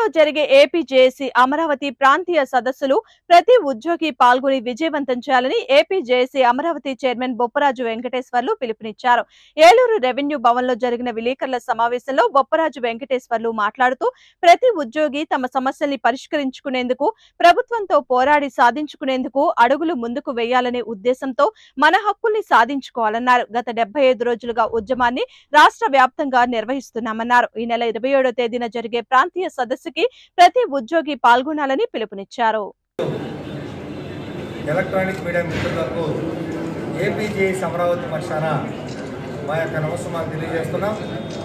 త్వరలో జరిగే ఏపీ జేఏసీ అమరావతి ప్రాంతీయ సదస్సులు ప్రతి ఉద్యోగి పాల్గొని విజయవంతం చేయాలని ఏపీ జేఏసీ అమరావతి చైర్మన్ బొప్పరాజు వెంకటేశ్వర్లు పిలుపునిచ్చారు ఏలూరు రెవెన్యూ భవన్ లో జరిగిన విలేకరుల సమావేశంలో బొప్పరాజు వెంకటేశ్వర్లు మాట్లాడుతూ ప్రతి ఉద్యోగి తమ సమస్యల్ని పరిష్కరించుకునేందుకు ప్రభుత్వంతో పోరాడి సాధించుకునేందుకు అడుగులు ముందుకు వేయాలనే ఉద్దేశంతో మన హక్కుల్ని సాధించుకోవాలన్నారు గత డెబ్బై ఐదు రోజులుగా ఉద్యమాన్ని రాష్ట్ర వ్యాప్తంగా నిర్వహిస్తున్నామన్నారు ఈ నెల ఇరవై ఏడో తేదీన జరిగే ప్రాంతీయ సదస్సుకి ప్రతి ఉద్యోగి పాల్గొనాలని పిలుపునిచ్చారు ఎలక్ట్రానిక్ మీడియా మిత్రులకు ఏపీజేఎస్ అమరావతి పక్షాన మా యొక్క నమస్కారం తెలియజేస్తున్నాం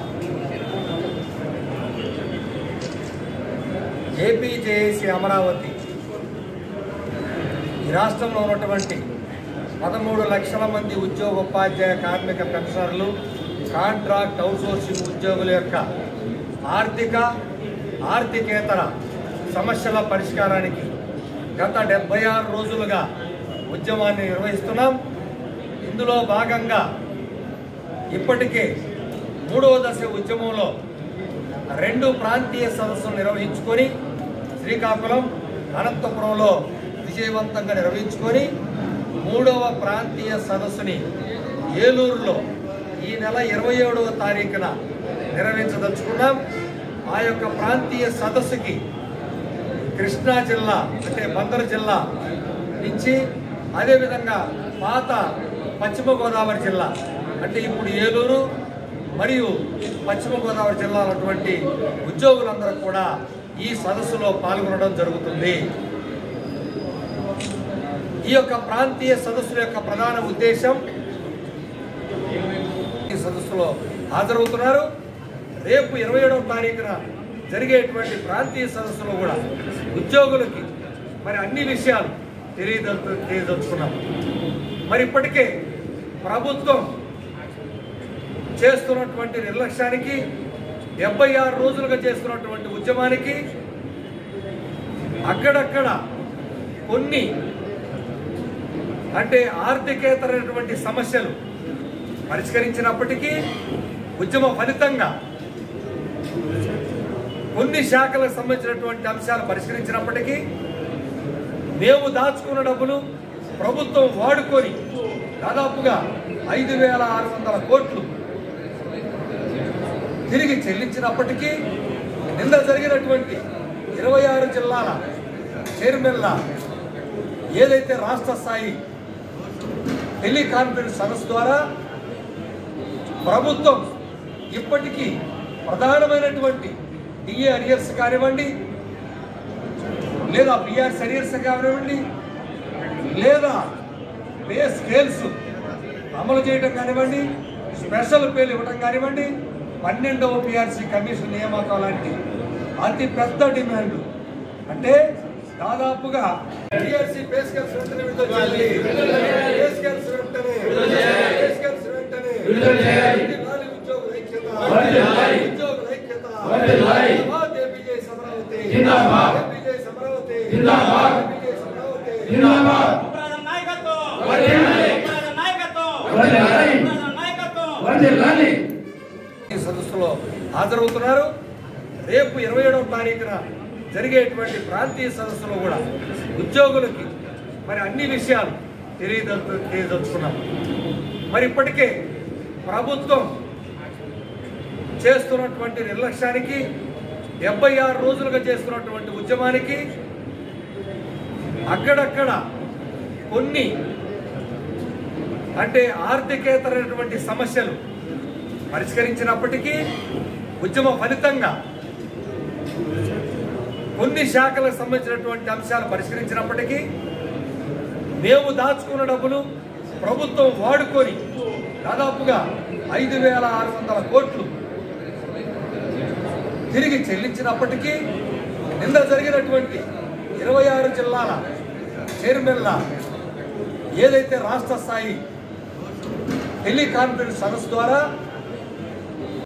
ఏపీజేఏసీ అమరావతి ఈ రాష్ట్రంలో ఉన్నటువంటి పదమూడు లక్షల మంది ఉద్యోగ ఉపాధ్యాయ కార్మిక పెన్షనర్లు కాంట్రాక్ట్ అవుట్సోర్సింగ్ ఉద్యోగుల యొక్క ఆర్థిక ఆర్థికేతర సమస్యల పరిష్కారానికి గత డెబ్బై ఆరు రోజులుగా ఉద్యమాన్ని నిర్వహిస్తున్నాం ఇందులో భాగంగా ఇప్పటికే మూడవ దశ ఉద్యమంలో రెండు ప్రాంతీయ సదస్సులు నిర్వహించుకొని శ్రీకాకుళం అనంతపురంలో విజయవంతంగా నిర్వహించుకొని మూడవ ప్రాంతీయ సదస్సుని ఏలూరులో ఈ నెల ఇరవై ఏడవ తారీఖున నిర్వహించదలుచుకున్నాం ఆ యొక్క ప్రాంతీయ సదస్సుకి కృష్ణా జిల్లా అంటే బందరు జిల్లా నుంచి అదేవిధంగా పాత పశ్చిమ గోదావరి జిల్లా అంటే ఇప్పుడు ఏలూరు మరియు పశ్చిమ గోదావరి జిల్లాలో అటువంటి ఉద్యోగులందరూ కూడా ఈ సదస్సులో పాల్గొనడం జరుగుతుంది ఈ యొక్క ప్రాంతీయ సదస్సుల యొక్క ప్రధాన ఉద్దేశం ఈ సదస్సులో హాజరవుతున్నారు రేపు ఇరవై ఏడవ తారీఖున జరిగేటువంటి ప్రాంతీయ సదస్సులో కూడా ఉద్యోగులకి మరి అన్ని విషయాలు తెలియదలు తెలియదలుచుకున్నాం మరి ఇప్పటికే ప్రభుత్వం చేస్తున్నటువంటి నిర్లక్ష్యానికి డెబ్బై ఆరు రోజులుగా చేస్తున్నటువంటి ఉద్యమానికి అక్కడక్కడ కొన్ని అంటే ఆర్థికేతరైనటువంటి సమస్యలు పరిష్కరించినప్పటికీ ఉద్యమ ఫలితంగా కొన్ని శాఖలకు సంబంధించినటువంటి అంశాలు పరిష్కరించినప్పటికీ మేము దాచుకున్న డబ్బులు ప్రభుత్వం వాడుకొని దాదాపుగా ఐదు వేల ఆరు వందల కోట్లు తిరిగి చెల్లించినప్పటికీ నిన్న జరిగినటువంటి ఇరవై ఆరు జిల్లాల చైర్మన్ల ఏదైతే రాష్ట్ర స్థాయి టెలికాన్ఫరెన్స్ సదస్సు ద్వారా ప్రభుత్వం ఇప్పటికీ ప్రధానమైనటువంటి డిఏ అరియర్స్ కానివ్వండి లేదా పిఆర్స్ అరియర్స్ కానివ్వండి లేదా పే స్కేల్స్ అమలు చేయడం కానివ్వండి స్పెషల్ పేలు ఇవ్వడం కానివ్వండి పన్నెండవ పిఆర్సీ కమిషన్ నియామకం లాంటి అతి పెద్ద డిమాండ్ అంటే దాదాపుగా పిఆర్సీ పే స్కేల్స్ వెంటనే విడుదల చేయాలి పే స్కేల్స్ వెంటనే పే స్కేల్స్ వెంటనే ఇది నాలి ఉద్యోగుల ఐక్యత ఉద్యోగుల ఐక్యత జిందాబాద్ ఏపీజేఎస్ అమరావతి జిందాబాద్ ఏపీజేఎస్ అమరావతి జిందాబాద్ ఏపీజేఎస్ అమరావతి జిందాబాద్ ప్రధాన నాయకత్వం ప్రధాన నాయకత్వం ప్రధాన నాయకత్వం ఈ సదస్సులో హాజరవుతున్నారు రేపు ఇరవై ఏడవ తారీఖున జరిగేటువంటి ప్రాంతీయ సదస్సులో కూడా ఉద్యోగులకి మరి అన్ని విషయాలు తెలియదలు తెలియదలుచుకున్నాం మరి ఇప్పటికే ప్రభుత్వం చేస్తున్నటువంటి నిర్లక్ష్యానికి డెబ్బై ఆరు రోజులుగా చేస్తున్నటువంటి ఉద్యమానికి అక్కడక్కడ కొన్ని అంటే ఆర్థికేతరైనటువంటి సమస్యలు పరిష్కరించినప్పటికీ ఉద్యమ ఫలితంగా కొన్ని శాఖలకు సంబంధించినటువంటి అంశాలు పరిష్కరించినప్పటికీ మేము దాచుకున్న డబ్బులు ప్రభుత్వం వాడుకొని దాదాపుగా ఐదు వేల ఆరు వందల కోట్లు తిరిగి చెల్లించినప్పటికీ నిన్న జరిగినటువంటి ఇరవై ఆరు జిల్లాల చైర్మన్ల ఏదైతే రాష్ట్ర స్థాయి టెలికాన్ఫరెన్స్ సదస్సు ద్వారా